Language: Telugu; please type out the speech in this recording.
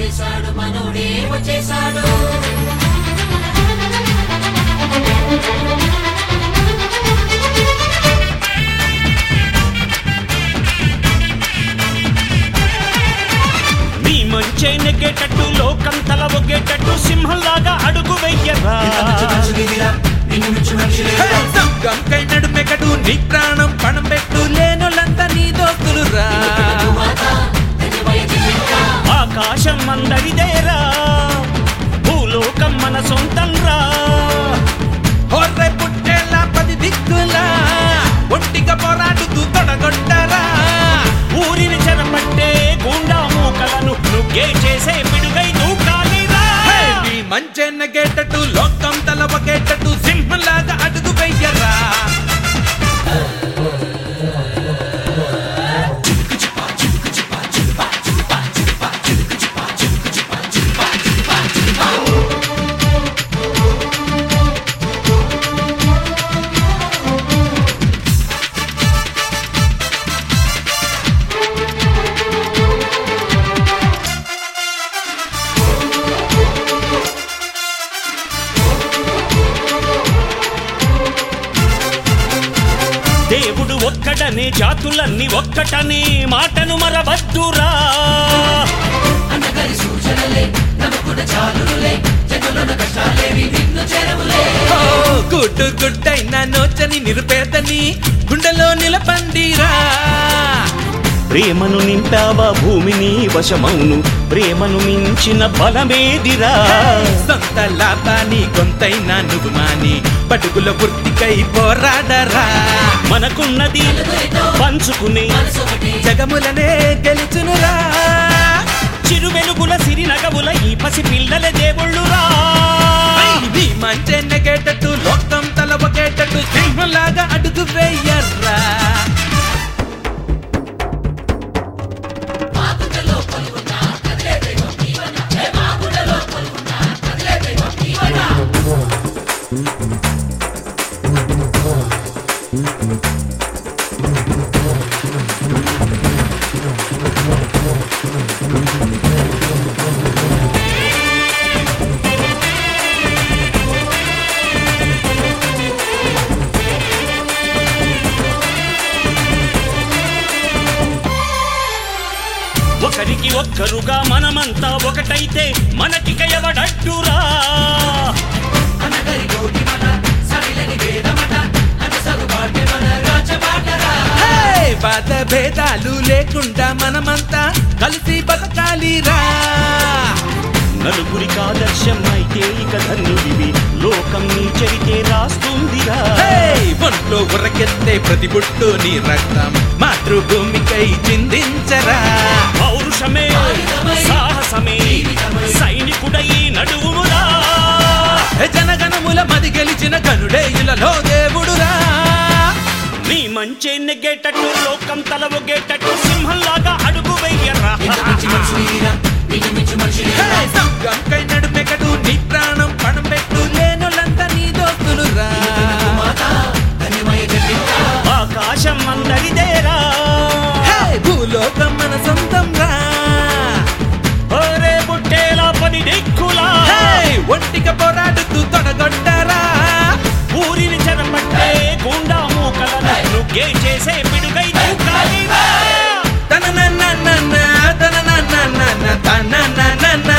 వచ్చేసాడు మనోడే వచ్చేసాడు నీ మంచే నెగ్గేటట్టు లోకం తల ఒగ్గేటట్టు సింహంలాగా అడుగు వెయ్యరా నిన్ను మించు మనిషి లేదు సంగంకై నడుమెకడు నీ ప్రాణం పణం పెట్టు లేనోళ్ళంతా నీ దోస్తులు రా మాత ధన్యమయ జీవిత ఆకాశం అందరిదేరా భూలోకం మన సొంతం రా హొర్రె పుట్టేలా పది దిక్కులా ఒంటిగా పోరాడుతూ తొడగొట్టరా ఊరిని చెరపట్టే గుండా మూకలను నుగ్గే చేసే పిడుగై దూకాలిరా హే, నీ మంచెన్నగేటట్టు లోకం తలవగేటట్టు సింహంలాగా అడుగు వెయ్యరా దేవుడు ఒక్కడనే జాతులన్నీ ఒక్కటనే మాటను మరవద్దురా అన్నగారి సూచనలే నమ్మకున్న చాలులే జనుల కష్టాలేవి నిన్ను చేరవులే ఓ, గుడ్డు గుడ్డైన నోచని నిరుపేదని గుండెలో నిలబండిరా ప్రేమను నింపావా భూమిని వశమౌను ప్రేమను మించిన బలమేదిరా సొంత లాభాన్ని కొంతైనా నువ్వు మాని పటుకుల వృత్తికై పోరాడరా మనకున్నది పంచుకునే మనసొకటి జగములనే గెలుచునురా చిరు వెలుగుల సిరి నగవుల ఈ పసి పిల్లల దేవుళ్ళురా నీ మంచెన్నగేటట్టు లోకం తలవగేటట్టు సింహంలాగా అడుగు వేయర్రా ఒకరికి ఒక్కరుగా మనమంతా ఒకటైతే మనకిక ఎవడడ్డురా అన్నగారి కోటి మన సరిలని వేదమట అన్న సగుబాటే మన రాజబాటరా హే! బాధ భేదాలు లేకుండా మనమంతా కలిసి బతకాలిరా నలుగురికి ఆదర్శం అయితే ఇక ధన్యుడివి లోకం నీ చరితే రాస్తుందిరా హే! ఒంట్లో ఉరకెత్తే ప్రతి బుట్టు నీ రక్తం మాతృభూమికై చిందించరా పౌరుషమే సాహసమే సైనికుడై నడువురా హే జనగణముల మది గెలిచిన గనుడే ఇలలో దేవుడురా నీ మంచి నెగ్గేటట్టు లోకం తల ఒగ్గేటట్టు సింహంలాగా అడుగు వెయ్యరా నిన్ను మించి మనిషి లేరా నిన్ను మించి మనిషి హే! లేరా సంగంకై నడుమెకడు నీ ప్రాణం పణం పెట్టు లేనోళ్ళంతా నీ దోస్తులురా మాత ధన్యమయ జీవిత ఆకాశం అందరిదేరా హే! భూలోకం మన సొంతం రా ఒరే బుట్టేలా పది దిక్కులా హే! ఒంటిగా పోరాడుతూ తొడగొట్టరా ఊరిని చెరపట్టే గుండా మూకలను నుగ్గే చేసే పిడుగై దూకాలిరా తన నన్న తన నన్న తన నన్న